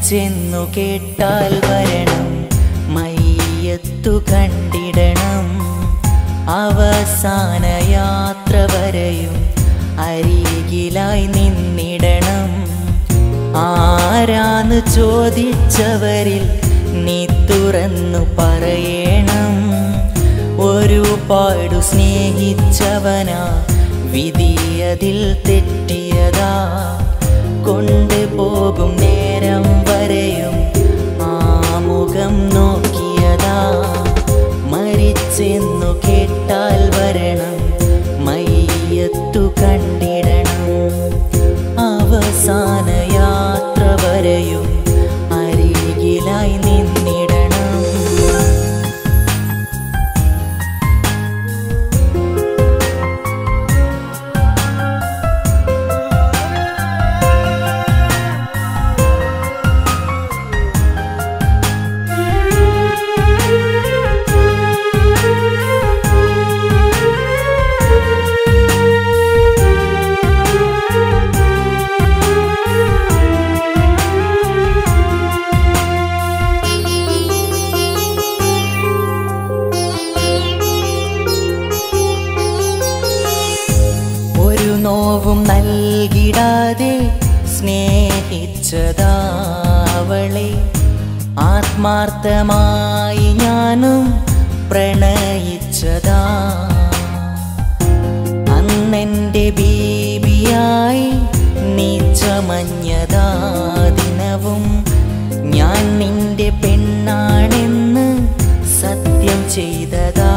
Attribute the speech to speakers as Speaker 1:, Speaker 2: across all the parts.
Speaker 1: മരിച്ചെന്നു കേട്ടാൽ വരണം മയ്യത്തു കണ്ടിടണം അവസാന യാത്ര വരെയും അരികിലായി നിന്നിടണം ആരാന്ന് ചോദിച്ചവരിൽ നീ തുറന്നു പറയണം ഒരുപാടു സ്നേഹിച്ചവനാ വിധിയതിൽ തെറ്റിയതാ കൊണ്ടുപോകും നേരം വരെയും ആ മുഖം നോക്കിയതാ മരിച്ചെന്നു കേട്ടാൽ വരണം മയ്യത്തു കണ്ടിടണം അവസാന യാത്ര വരെയും അരികിലായി നിന്നിടണം ഒരു നോവും നൽകിടാതെ സ്നേഹിച്ചതാവളെ ആത്മാർത്ഥമായി ഞാനും പ്രണയിച്ചതാ അന്നെൻ്റെ ബീബിയായി നീ ചമഞ്ഞതാ ദിനവും ഞാൻ നിന്റെ പെണ്ണാണെന്ന് സത്യം ചെയ്തതാ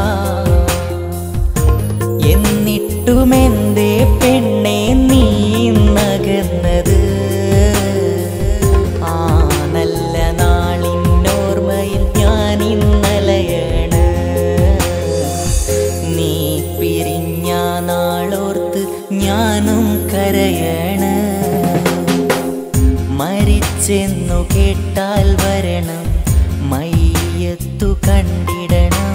Speaker 1: എന്നിട്ടുമെന്തേ പെണ്ണെ നീ നകന്നത് ആ നല്ല നാളിനോർമ്മയിൽ ഞാൻ ഇന്നലയാണ് നീ പിരിഞ്ഞ നാളോർത്ത് ഞാനും കരയണ് മരിച്ചെന്നു കേട്ടാൽ വരണം മയ്യത്തു കണ്ടിടണം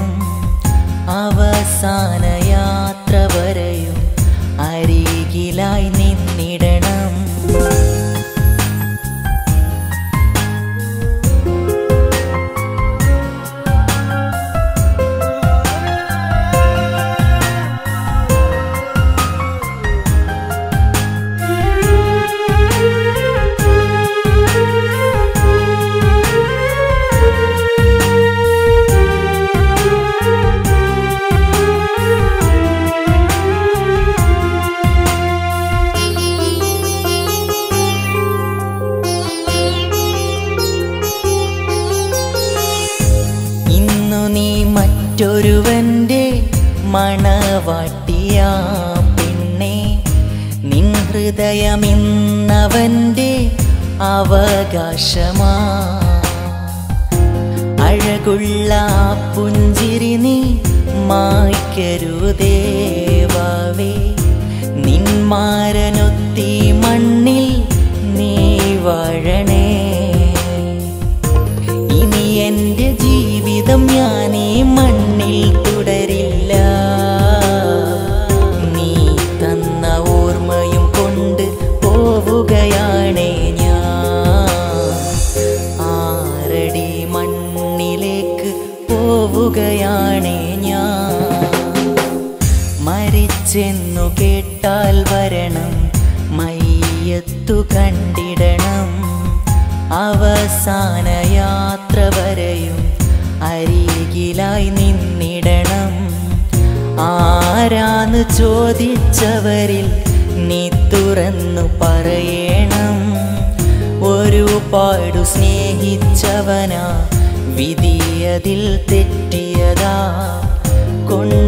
Speaker 1: അവസാന യാത്ര വരെയും അരികിലായി നിന്നിടണം ഇന്നു നീ മറ്റൊരുവന്റെ മണവാട്ടിയ പെണ്ണെ നിൻ ഹൃദയമിന്നവന്റെ അവകാശമാ അഴകുള്ള ആ പുഞ്ചിരി നീ മായ്ക്കരുതേവാവേ നിന്മാരനൊത്തി മണ്ണിൽ നീ വാഴണേ ഇനി എന്റെ ജീവിതം ഞാൻ ഈ മണ്ണിൽ തുടരില്ല നീ തന്ന ഓർമ്മയും കൊണ്ട് പോവുകയാണേ ഞാൻ ആരടി മണ്ണിലേക്ക് പോവുകയാണേ ഞാൻ മരിച്ചെന്നു കേട്ടാൽ വരണം മയ്യത്തു കണ്ടിടണം അവസാന യാത്ര വരെയും അരികിലായി നിന്നിടണം ആരാന്ന് ചോദിച്ചവരിൽ നീ തുറന്നു പറയണം ഒരുപാടു സ്നേഹിച്ചവനാ വിധിയതിൽ തെറ്റിയതാ കൊണ്ട്